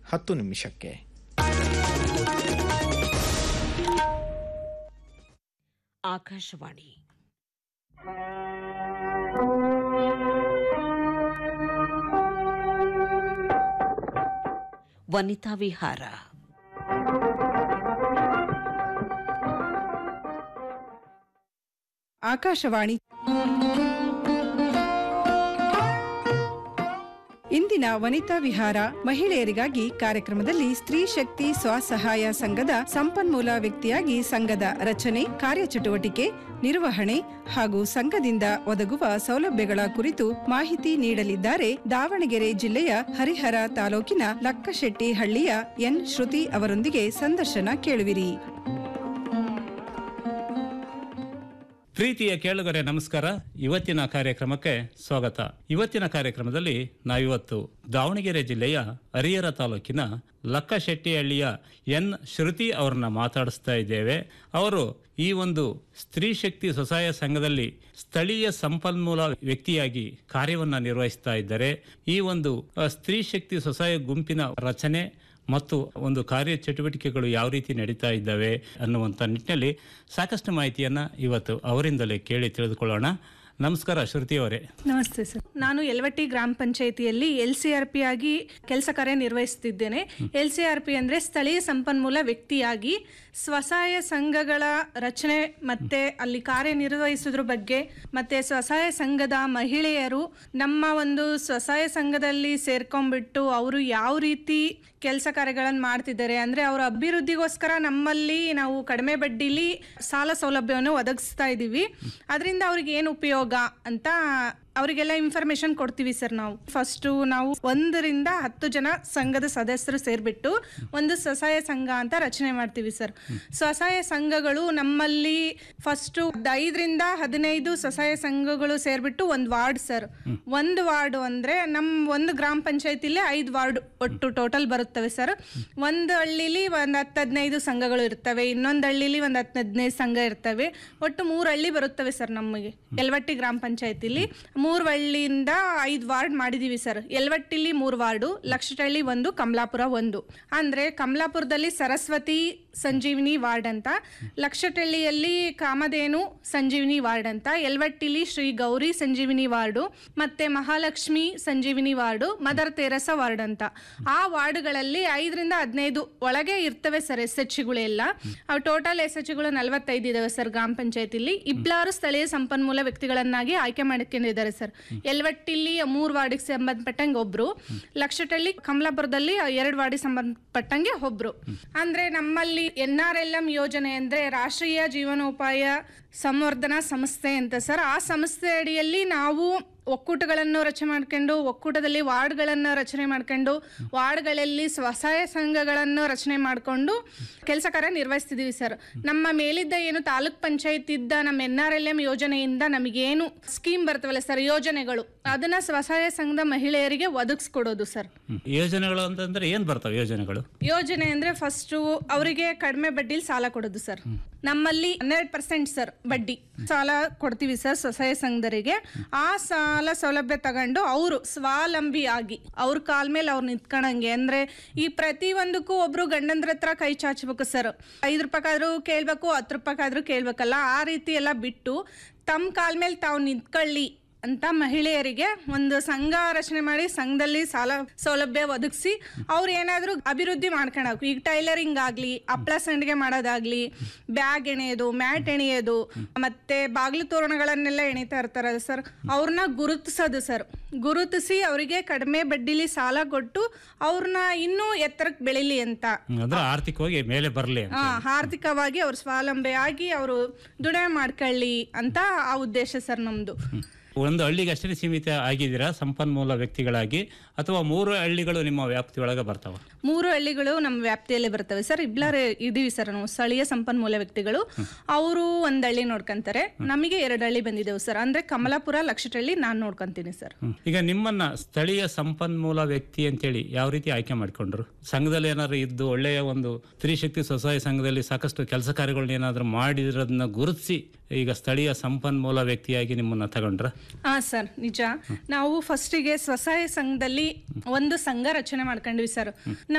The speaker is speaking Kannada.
ಹತ್ತು ನಿಮಿಷಕ್ಕೆ ಆಕಾಶವಾಣಿ ವನಿತಾ ವಿಹಾರ ಆಕಾಶವಾಣಿ ಇಂದಿನ ವನಿತಾ ವಿಹಾರ ಮಹಿಳೆಯರಿಗಾಗಿ ಕಾರ್ಯಕ್ರಮದಲ್ಲಿ ಸ್ತ್ರೀ ಶಕ್ತಿ ಸ್ವಸಹಾಯ ಸಂಘದ ಸಂಪನ್ಮೂಲ ವ್ಯಕ್ತಿಯಾಗಿ ಸಂಘದ ರಚನೆ ಕಾರ್ಯಚಟುವಟಿಕೆ ನಿರ್ವಹಣೆ ಹಾಗೂ ಸಂಘದಿಂದ ಒದಗುವ ಸೌಲಭ್ಯಗಳ ಕುರಿತು ಮಾಹಿತಿ ನೀಡಲಿದ್ದಾರೆ ದಾವಣಗೆರೆ ಜಿಲ್ಲೆಯ ಹರಿಹರ ತಾಲೂಕಿನ ಲಕ್ಕಶೆಟ್ಟಿ ಹಳ್ಳಿಯ ಎನ್ ಶ್ರುತಿ ಅವರೊಂದಿಗೆ ಸಂದರ್ಶನ ಕೇಳುವಿರಿ ಪ್ರೀತಿಯ ಕೇಳುಗರೆ ನಮಸ್ಕಾರ ಇವತ್ತಿನ ಕಾರ್ಯಕ್ರಮಕ್ಕೆ ಸ್ವಾಗತ ಇವತ್ತಿನ ಕಾರ್ಯಕ್ರಮದಲ್ಲಿ ನಾವಿವತ್ತು ದಾವಣಗೆರೆ ಜಿಲ್ಲೆಯ ಹರಿಹರ ತಾಲೂಕಿನ ಲಕ್ಕಶೆಟ್ಟಿಹಳ್ಳಿಯ ಎನ್ ಶ್ರುತಿ ಅವರನ್ನ ಮಾತಾಡಿಸ್ತಾ ಇದ್ದೇವೆ ಅವರು ಈ ಒಂದು ಸ್ತ್ರೀ ಶಕ್ತಿ ಸ್ವಸಹಾಯ ಸಂಘದಲ್ಲಿ ಸ್ಥಳೀಯ ಸಂಪನ್ಮೂಲ ವ್ಯಕ್ತಿಯಾಗಿ ಕಾರ್ಯವನ್ನ ನಿರ್ವಹಿಸ್ತಾ ಇದ್ದಾರೆ ಈ ಒಂದು ಅ, ಸ್ತ್ರೀ ಶಕ್ತಿ ಸ್ವಸಹಾಯ ಗುಂಪಿನ ರಚನೆ ಮತ್ತು ಒಂದು ಕಾರ್ಯ ಚಟುವಟಿಕೆಗಳು ಯಾವ ರೀತಿ ನಡೀತಾ ಇದ್ದಾವೆ ಅನ್ನುವಂಥ ನಿಟ್ಟಿನಲ್ಲಿ ಸಾಕಷ್ಟು ಮಾಹಿತಿಯನ್ನು ಇವತ್ತು ಅವರಿಂದಲೇ ಕೇಳಿ ತಿಳಿದುಕೊಳ್ಳೋಣ ನಮಸ್ಕಾರ ಶ್ರುತಿ ಅವರೇ ನಮಸ್ತೆ ಸರ್ ನಾನು ಯಲವಟ್ಟಿ ಗ್ರಾಮ ಪಂಚಾಯಿತಿಯಲ್ಲಿ ಎಲ್ ಸಿ ಆರ್ ಪಿ ಆಗಿ ಕೆಲಸ ಕಾರ್ಯ ನಿರ್ವಹಿಸುತ್ತಿದ್ದೇನೆ ಎಲ್ ಸಿ ಆರ್ ಪಿ ಅಂದರೆ ಸ್ಥಳೀಯ ಸಂಪನ್ಮೂಲ ವ್ಯಕ್ತಿಯಾಗಿ ಸ್ವಸಹಾಯ ಸಂಘಗಳ ರಚನೆ ಮತ್ತೆ ಅಲ್ಲಿ ಕಾರ್ಯನಿರ್ವಹಿಸೋದ್ರ ಬಗ್ಗೆ ಮತ್ತೆ ಸ್ವಸಹಾಯ ಸಂಘದ ಮಹಿಳೆಯರು ನಮ್ಮ ಒಂದು ಸ್ವಸಹಾಯ ಸಂಘದಲ್ಲಿ ಸೇರ್ಕೊಂಡ್ಬಿಟ್ಟು ಅವರು ಯಾವ ರೀತಿ ಕೆಲಸ ಕಾರ್ಯಗಳನ್ನು ಮಾಡ್ತಿದ್ದಾರೆ ಅಂದರೆ ಅವರ ಅಭಿವೃದ್ಧಿಗೋಸ್ಕರ ನಮ್ಮಲ್ಲಿ ನಾವು ಕಡಿಮೆ ಬಡ್ಡಿಲಿ ಸಾಲ ಸೌಲಭ್ಯವನ್ನು ಒದಗಿಸ್ತಾ ಇದ್ದೀವಿ ಅದರಿಂದ ಅವ್ರಿಗೆ ಏನು ಉಪಯೋಗ ಅಂತ ಅವರಿಗೆಲ್ಲ ಇನ್ಫಾರ್ಮೇಶನ್ ಕೊಡ್ತೀವಿ ಸರ್ ನಾವು ಫಸ್ಟು ನಾವು ಒಂದರಿಂದ ಹತ್ತು ಜನ ಸಂಘದ ಸದಸ್ಯರು ಸೇರಿಬಿಟ್ಟು ಒಂದು ಸ್ವಸಹಾಯ ಸಂಘ ಅಂತ ರಚನೆ ಮಾಡ್ತೀವಿ ಸರ್ ಸ್ವಸಹಾಯ ಸಂಘಗಳು ನಮ್ಮಲ್ಲಿ ಫಸ್ಟು ಐದರಿಂದ ಹದಿನೈದು ಸ್ವಸಹಾಯ ಸಂಘಗಳು ಸೇರಿಬಿಟ್ಟು ಒಂದು ವಾರ್ಡ್ ಸರ್ ಒಂದು ವಾರ್ಡು ಅಂದರೆ ನಮ್ಮ ಒಂದು ಗ್ರಾಮ ಪಂಚಾಯತಿಲಿ ಐದು ವಾರ್ಡ್ ಒಟ್ಟು ಟೋಟಲ್ ಬರುತ್ತವೆ ಸರ್ ಒಂದು ಹಳ್ಳಿಲಿ ಒಂದು ಹತ್ತು ಹದಿನೈದು ಸಂಘಗಳು ಇರ್ತವೆ ಇನ್ನೊಂದು ಹಳ್ಳಿಲಿ ಒಂದು ಹತ್ತು ಹದಿನೈದು ಸಂಘ ಇರ್ತವೆ ಒಟ್ಟು ಮೂರು ಹಳ್ಳಿ ಬರುತ್ತವೆ ಸರ್ ನಮಗೆ ಯಲವಟ್ಟಿ ಗ್ರಾಮ ಪಂಚಾಯತಿಲಿ ಮೂರು ಹಳ್ಳಿಯಿಂದ ಐದು ವಾರ್ಡ್ ಮಾಡಿದೀವಿ ಸರ್ ಯಲವಟ್ಟಿಲಿ ಮೂರು ವಾರ್ಡು ಲಕ್ಷಟಳ್ಳಿ ಒಂದು ಕಮಲಾಪುರ ಒಂದು ಅಂದ್ರೆ ಕಮಲಾಪುರದಲ್ಲಿ ಸರಸ್ವತಿ ಸಂಜೀವಿನಿ ವಾರ್ಡ್ ಅಂತ ಲಕ್ಷಟಳ್ಳಿಯಲ್ಲಿ ಕಾಮಧೇನು ಸಂಜೀವಿನಿ ವಾರ್ಡ್ ಅಂತ ಯಲವಟ್ಟಿಲಿ ಶ್ರೀ ಗೌರಿ ಸಂಜೀವಿನಿ ವಾರ್ಡು ಮತ್ತೆ Mahalakshmi Sanjeevini ward mother Teresa ward ಅಂತ ಆ ವಾರ್ಡ್ಗಳಲ್ಲಿ ಐದರಿಂದ ಹದಿನೈದು ಒಳಗೆ ಇರ್ತವೆ ಸರ್ ಎಸ್ ಎಚ್ ಗಳೆಲ್ಲ ಟೋಟಲ್ ಎಸ್ ಎಚ್ ಗಳು ನಲವತ್ತೈದು ಇದಾವೆ ಸರ್ ಗ್ರಾಮ ಪಂಚಾಯತಿಲಿ ಇಬ್ಬರು ಸ್ಥಳೀಯ ಸಂಪನ್ಮೂಲ ವ್ಯಕ್ತಿಗಳನ್ನಾಗಿ ಆಯ್ಕೆ ಮಾಡ್ಕೊಂಡಿದ್ದಾರೆ ಸರ್ ಯಲವಟ್ಟಿಲಿ ಮೂರು ವಾರ್ಡಿಗೆ ಸಂಬಂಧಪಟ್ಟಂಗೆ ಒಬ್ರು ಲಕ್ಷಟಳ್ಳಿ ಕಮಲಾಪುರದಲ್ಲಿ ಎರಡು ವಾರ್ಡಿಗೆ ಸಂಬಂಧಪಟ್ಟಂಗೆ ಒಬ್ರು ಅಂದ್ರೆ ನಮ್ಮಲ್ಲಿ ಎನ್ ಆರ್ ಎಲ್ ಎಂ ಯೋಜನೆ ಅಂದ್ರೆ ರಾಷ್ಟ್ರೀಯ ಜೀವನೋಪಾಯ ಸಂವರ್ಧನಾ ಸಂಸ್ಥೆ ಅಂತ ಸರ್ ಆ ಸಂಸ್ಥೆ ಅಡಿಯಲ್ಲಿ ನಾವು ಒಕ್ಕೂಟಗಳನ್ನು ರಚನೆ ಮಾಡ್ಕೊಂಡು ಒಕ್ಕೂಟದಲ್ಲಿ ವಾರ್ಡ್ಗಳನ್ನು ರಚನೆ ಮಾಡ್ಕೊಂಡು ವಾರ್ಡ್ಗಳಲ್ಲಿ ಸ್ವಸಹಾಯ ಸಂಘಗಳನ್ನು ರಚನೆ ಮಾಡಿಕೊಂಡು ಕೆಲಸ ಕಾರ್ಯ ನಿರ್ವಹಿಸ್ತಿದ್ದೀವಿ ಸರ್ ನಮ್ಮ ಮೇಲಿದ್ದ ಏನು ತಾಲೂಕ್ ಪಂಚಾಯತ್ ಇದ್ದ ನಮ್ಮ ಎನ್ ಆರ್ ಎಲ್ ಎಂ ಯೋಜನೆಯಿಂದ ನಮಗೇನು ಸ್ಕೀಮ್ ಬರ್ತವಲ್ಲ ಸರ್ ಯೋಜನೆಗಳು ಅದನ್ನ ಸ್ವಸಹಾಯ ಸಂಘದ ಮಹಿಳೆಯರಿಗೆ ಒದಗಿಸ್ಕೊಡೋದು ಸರ್ ಯೋಜನೆಗಳು ಅಂತಂದ್ರೆ ಏನು ಬರ್ತವೆ ಯೋಜನೆಗಳು ಯೋಜನೆ ಅಂದ್ರೆ ಫಸ್ಟ್ ಅವರಿಗೆ ಕಡಿಮೆ ಬಡ್ಡಿಲಿ ಸಾಲ ಕೊಡೋದು ಸರ್ ನಮ್ಮಲ್ಲಿ ಹನ್ನೆರಡು ಪರ್ಸೆಂಟ್ ಸರ್ ಬಡ್ಡಿ ಸಾಲ ಕೊಡ್ತೀವಿ ಸರ್ ಸ್ವಸಹಾಯ ಸಂಘದರಿಗೆ ಆ ಸಾಲ ಸೌಲಭ್ಯ ತಗೊಂಡು ಅವರು ಸ್ವಾವಲಂಬಿ ಆಗಿ ಅವ್ರ ಕಾಲ್ ಮೇಲೆ ಅವ್ರು ನಿಂತ್ಕೊಂಡಂಗೆ ಅಂದ್ರೆ ಈ ಪ್ರತಿ ಒಂದಕ್ಕೂ ಒಬ್ರು ಗಂಡಂದ್ರ ಹತ್ರ ಕೈ ಚಾಚಬೇಕು ಸರ್ ಐದು ರೂಪಾಯಿಗಾದ್ರೂ ಕೇಳ್ಬೇಕು ಹತ್ತು ರೂಪಾಯಿಗಾದ್ರೂ ಕೇಳ್ಬೇಕಲ್ಲ ಆ ರೀತಿ ಎಲ್ಲ ಬಿಟ್ಟು ತಮ್ಮ ಕಾಲ್ ಮೇಲೆ ತಾವು ನಿಂತ್ಕೊಳ್ಳಿ ಅಂತ ಮಹಿಳೆಯರಿಗೆ ಒಂದು ಸಂಘ ರಚನೆ ಮಾಡಿ ಸಂಘದಲ್ಲಿ ಸಾಲ ಸೌಲಭ್ಯ ಒದಗಿಸಿ ಅವ್ರು ಏನಾದರೂ ಅಭಿವೃದ್ಧಿ ಮಾಡ್ಕೊಳಕು ಈಗ ಟೈಲರಿಂಗ್ ಆಗಲಿ ಹಪ್ಳ ಸಂಡಿಗೆ ಮಾಡೋದಾಗ್ಲಿ ಬ್ಯಾಗ್ ಎಣೆಯೋದು ಮ್ಯಾಟ್ ಎಣೆಯೋದು ಮತ್ತೆ ಬಾಗಿಲು ತೋರಣಗಳನ್ನೆಲ್ಲ ಎಣಿತಾ ಇರ್ತಾರಲ್ಲ ಸರ್ ಅವ್ರನ್ನ ಗುರುತಿಸೋದು ಸರ್ ಗುರುತಿಸಿ ಅವರಿಗೆ ಕಡಿಮೆ ಬಡ್ಡಿಲಿ ಸಾಲ ಕೊಟ್ಟು ಅವ್ರನ್ನ ಇನ್ನೂ ಎತ್ತರಕ್ಕೆ ಬೆಳಿಲಿ ಅಂತ ಅಂದ್ರೆ ಆರ್ಥಿಕವಾಗಿ ಮೇಲೆ ಬರಲಿ ಆ, ಆರ್ಥಿಕವಾಗಿ ಅವ್ರು ಸ್ವಾವಲಂಬಿಯಾಗಿ ಅವರು ದುಡಿಮೆ ಮಾಡ್ಕೊಳ್ಳಿ ಅಂತ ಆ ಉದ್ದೇಶ ಸರ್ ನಮ್ದು ಒಂದು ಹಳ್ಳಿಗೆ ಅಷ್ಟೇ ಸೀಮಿತ ಆಗಿದ್ದೀರಾ ಸಂಪನ್ಮೂಲ ವ್ಯಕ್ತಿಗಳಾಗಿ ಅಥವಾ ಮೂರು ಹಳ್ಳಿಗಳು ನಿಮ್ಮ ವ್ಯಾಪ್ತಿಯೊಳಗೆ ಬರ್ತಾವ ಮೂರು ಹಳ್ಳಿಗಳು ನಮ್ಮ ವ್ಯಾಪ್ತಿಯಲ್ಲಿ ಬರ್ತವೆ ಸರ್ ಇಬ್ಲಾರೆ ಇದೀವಿ ಸರ್ ನಾವು ಸ್ಥಳೀಯ ಸಂಪನ್ಮೂಲ ವ್ಯಕ್ತಿಗಳು ಅವರು ಒಂದ್ ಹಳ್ಳಿ ನೋಡ್ಕೊಂತಾರೆ ನಮಗೆ ಎರಡು ಹಳ್ಳಿ ಬಂದಿದ್ದೇವೆ ಸರ್ ಅಂದ್ರೆ ಕಮಲಾಪುರ ಲಕ್ಷಟಳ್ಳಿ ನಾನು ನೋಡ್ಕೊಂತೀನಿ ಸರ್ ಹ್ಮ್. ಈಗ ನಿಮ್ಮನ್ನ ಸ್ಥಳೀಯ ಸಂಪನ್ಮೂಲ ವ್ಯಕ್ತಿ ಅಂತೇಳಿ ಯಾವ ರೀತಿ ಆಯ್ಕೆ ಮಾಡ್ಕೊಂಡ್ರು ಸಂಘದಲ್ಲಿ ಏನಾದ್ರು ಇದ್ದು ಒಳ್ಳೆಯ ಒಂದು ಸ್ತ್ರೀಶಕ್ತಿ ಸ್ವಸಹಾಯ ಸಂಘದಲ್ಲಿ ಸಾಕಷ್ಟು ಕೆಲಸ ಕಾರ್ಯಗಳನ್ನ ಏನಾದ್ರು ಮಾಡಿರೋದನ್ನ ಗುರುತಿಸಿ ಈಗ ಸ್ಥಳೀಯ ಸಂಪನ್ಮೂಲ ವ್ಯಕ್ತಿಯಾಗಿ ನಿಮ್ಮನ್ನ ತಗೊಂಡ್ರ ಹಾ ಸರ್ ನಿಜ ನಾವು ಫಸ್ಟಿಗೆ ಸ್ವಸಹಾಯ ಸಂಘದಲ್ಲಿ ಒಂದು ಸಂಘ ರಚನೆ ಮಾಡ್ಕೊಂಡ್ವಿ ಸರ್